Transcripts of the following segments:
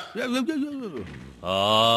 ஆ,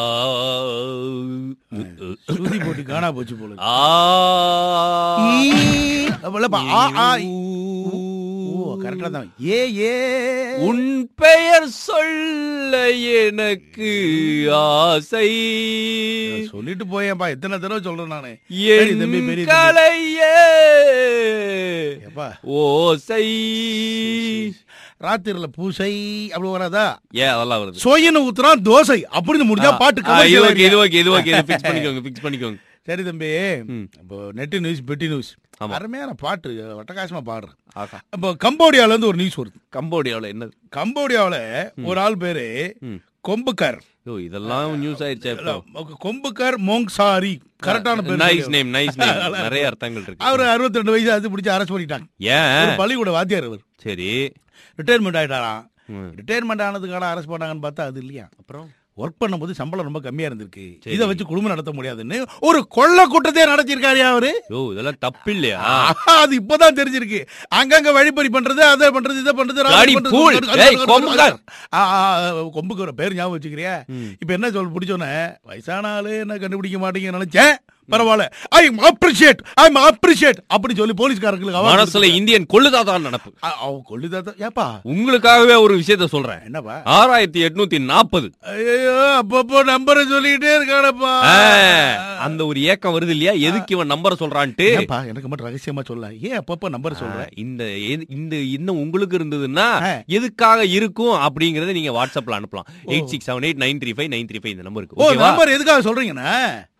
சுருதி போட்டு காணா போச்சு போல ஆ. ஈ, அப்பலப்பா, ஆ, ஆ, இ. ஓ கரெக்டா தான் ஏ ஏ உன் பெயர் சொல்ல எனக்கு ஆசை சொல்லிட்டு போயேன்ப்பா எத்தனை தடவை சொல்றேன் நானு பெரிய தம்பி, என் பெரிய தம்பி. கலையே எப்பா ஓசை ராத்திரில பூசை அப்படி வராதா ஏன் அதெல்லாம் வருது சோயின்னு ஊத்துறான் தோசை அப்படின்னு முடிஞ்சா பாட்டு ஆ, இது commercial ஓகே இது area. ஓகே இது ஓகே ஃபிக்ஸ் பண்ணிக்கோங்க ஃபிக்ஸ் பண்ணிக்கோங்க சரி தம்பி ம். இப்போ நெட்டு நியூஸ் பெட்டி நியூஸ் ஆமா. அருமையான பாட்டு வட்டகாசமா பாடுறேன் ஆகா இப்போ கம்போடியால இருந்து ஒரு நியூஸ் வருது கம்போடியாவில் என்னது கம்போடியாவுல ஒரு ஆள் பேரு ம். கொம்புக்கார் ஓ இதெல்லாம் நியூஸ் ஆயிடுச்சே இப்போ கொம்புக்கார் மோங்சாரி கரெக்டான பேர் நைஸ் நேம் நைஸ் நேம் நிறைய அர்த்தங்கள் இருக்கு அவர் அறுபத்தி ரெண்டு வயசு அது பிடிச்சி அரெஸ்ட் பண்ணிட்டாங்க ஏன் ஒரு பள்ளிக்கூட வாத்தியார் அவர் சரி ரிட்டையர்மெண்ட் ஆயிட்டாராம் ம். ரிட்டையர்மெண்ட் ஆனதுக்கான அரெஸ்ட் பண்ணாங்கன்னு பார்த்தா அது இல்லையா அப்புறம் ஒர்க் பண்ணும்போது சம்பளம் ரொம்ப கம்மியா இருந்திருக்கு சரி. இதை வச்சு குடும்பம் நடத்த முடியாதுன்னு ஒரு கொள்ள கூட்டத்தையே நடத்திருக்காருயா அவரு ஓ இதெல்லாம் தப்பு இல்லையா ஆஹா, அது இப்பதான் தெரிஞ்சிருக்கு அங்கங்க வழிப்பறி பண்றது அதை பண்றது இதை பண்றது ராஜி காடி பண்றது, பூல். அது பண்றது, ஏய், அது கொம்புக்கார். ஆ, ஆ, கொம்புக்கார பேர் ஞாபகம் வச்சுக்கிறியா ம். இப்ப என்ன சொல் பிடிச்சோன்னே வயசான ஆளு என்ன கண்டுபிடிக்க மாட்டீங்கன்னு நினைச்சேன் பரவாயில்ல ஐ அப்ரிஷியேட் ஐ அப்ரிஷியேட் அப்படி சொல்லி போலீஸ்காரங்களுக்கு award மனசுல கொடுத்துருக்காங்க. இந்தியன் கொள்ளுதாதான் நடப்பு ஆ, அவ கொல்லுதாத்தா ஏப்பா உங்களுக்காகவே ஒரு விஷயத்த சொல்றேன் என்னப்பா ஆறாயிரத்தி எட்நூத்தி நாற்பது ஐயோ அப்பப்போ நம்பரை சொல்லிக்கிட்டே இருக்கானப்பா அந்த ஒரு ஏக்கம் வருது இல்லையா எதுக்கு இவன் நம்பர் சொல்றான்ட்டு ஏப்பா எனக்கு மட்டும் ரகசியமா சொல்ல ஏன் அப்பப்போ நம்பர் சொல்ற ஆ, இந்த எது- இந்த இன்னும் உங்களுக்கு இருந்ததுன்னா ஆ. எதுக்காக இருக்கும் அப்படிங்கறத நீங்க வாட்ஸ்அப்ல அனுப்பலாம் eight six seven eight nine three five nine three five இந்த நம்பருக்கு ஓ ஓகேவா நம்பர் எதுக்காக சொல்றீங்கண்ணா